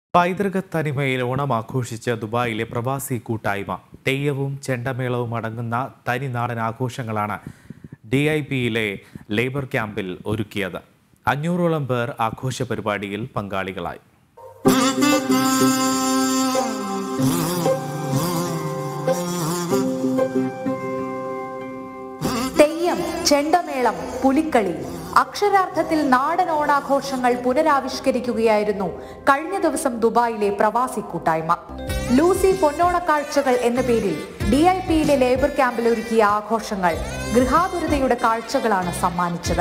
പൈതൃക തനിമയിൽ ഓണം ആഘോഷിച്ച ദുബായിലെ പ്രവാസി കൂട്ടായ്മ തെയ്യവും ചെണ്ടമേളവും അടങ്ങുന്ന തനിനാടൻ ആഘോഷങ്ങളാണ് ഡി ഐ പിയിലെ ലേബർ ക്യാമ്പിൽ ഒരുക്കിയത് അഞ്ഞൂറോളം പേർ ആഘോഷ പരിപാടിയിൽ പങ്കാളികളായി തെയ്യം ചെണ്ടമേളം പുലിക്കളി അക്ഷരാർത്ഥത്തിൽ നാടൻ ഓണാഘോഷങ്ങൾ പുനരാവിഷ്കരിക്കുകയായിരുന്നു കഴിഞ്ഞ ദിവസം ദുബായിലെ പ്രവാസി കൂട്ടായ്മ ലൂസി പൊന്നോണക്കാഴ്ചകൾ എന്ന പേരിൽ ഡി ഐ പിയിലെ ലേബർ ക്യാമ്പിൽ ഒരുക്കിയ ആഘോഷങ്ങൾ ഗൃഹാതുരതയുടെ കാഴ്ചകളാണ് സമ്മാനിച്ചത്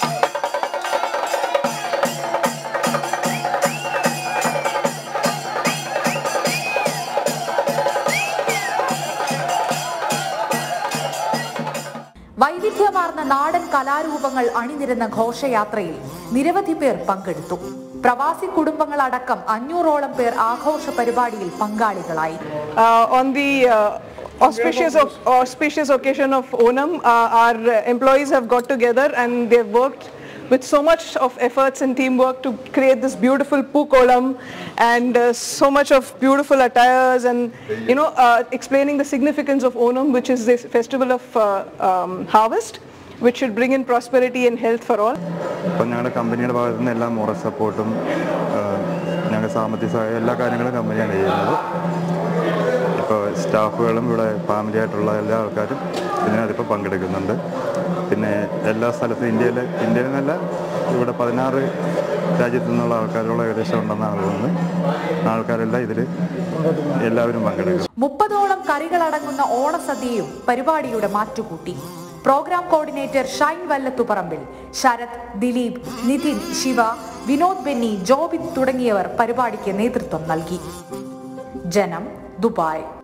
വൈവിധ്യമാർന്ന നാടൻ കലാരൂപങ്ങൾ അണിനിരന്ന ഘോഷയാത്രയിൽ നിരവധി പേർ പങ്കെടുത്തു പ്രവാസി കുടുംബങ്ങളടക്കം അഞ്ഞൂറോളം പേർ ആഘോഷ പരിപാടിയിൽ പങ്കാളികളായി Uh, on the uh, auspicious, of, auspicious occasion of Onam, uh, our uh, employees have got together and they've worked with so much of efforts and teamwork to create this beautiful Pukolam and uh, so much of beautiful attires and you know uh, explaining the significance of Onam, which is this festival of uh, um, harvest, which should bring in prosperity and health for all. അപ്പം ഞങ്ങളുടെ കമ്പനിയുടെ ഭാഗത്തു നിന്ന് എല്ലാ moral സപ്പോർട്ടും ഞങ്ങൾ സാമ്പത്തിക സഹായം എല്ലാ കാര്യങ്ങളും കമ്പനിയാണ് ചെയ്യുന്നത് ഇപ്പോൾ സ്റ്റാഫുകളും ഇവിടെ ഫാമിലി ആയിട്ടുള്ള എല്ലാ ആൾക്കാരും ഇതിനകത്തിപ്പോൾ പങ്കെടുക്കുന്നുണ്ട് പിന്നെ എല്ലാ സ്ഥലത്തും ഇന്ത്യയിൽ ഇന്ത്യയിൽ നിന്നല്ല ഇവിടെ പതിനാറ് രാജ്യത്തു നിന്നുള്ള ആൾക്കാരോളം ഏകദേശം ഉണ്ടെന്നാണ് തോന്നുന്നത് ആൾക്കാരെല്ലാം ഇതിൽ എല്ലാവരും പങ്കെടുക്കും മുപ്പതോളം കറികളടങ്ങുന്ന ഓണസദ്യയും പരിപാടിയുടെ മാറ്റുകൂട്ടി പ്രോഗ്രാം കോർഡിനേറ്റർ ഷൈൻ വല്ലത്തുപറമ്പിൽ ശരത് ദിലീപ് നിതിൻ ശിവ വിനോദ് ബെന്നി ജോബിൻ തുടങ്ങിയവർ പരിപാടിക്ക് നേതൃത്വം നൽകി ജനം ദുബായ്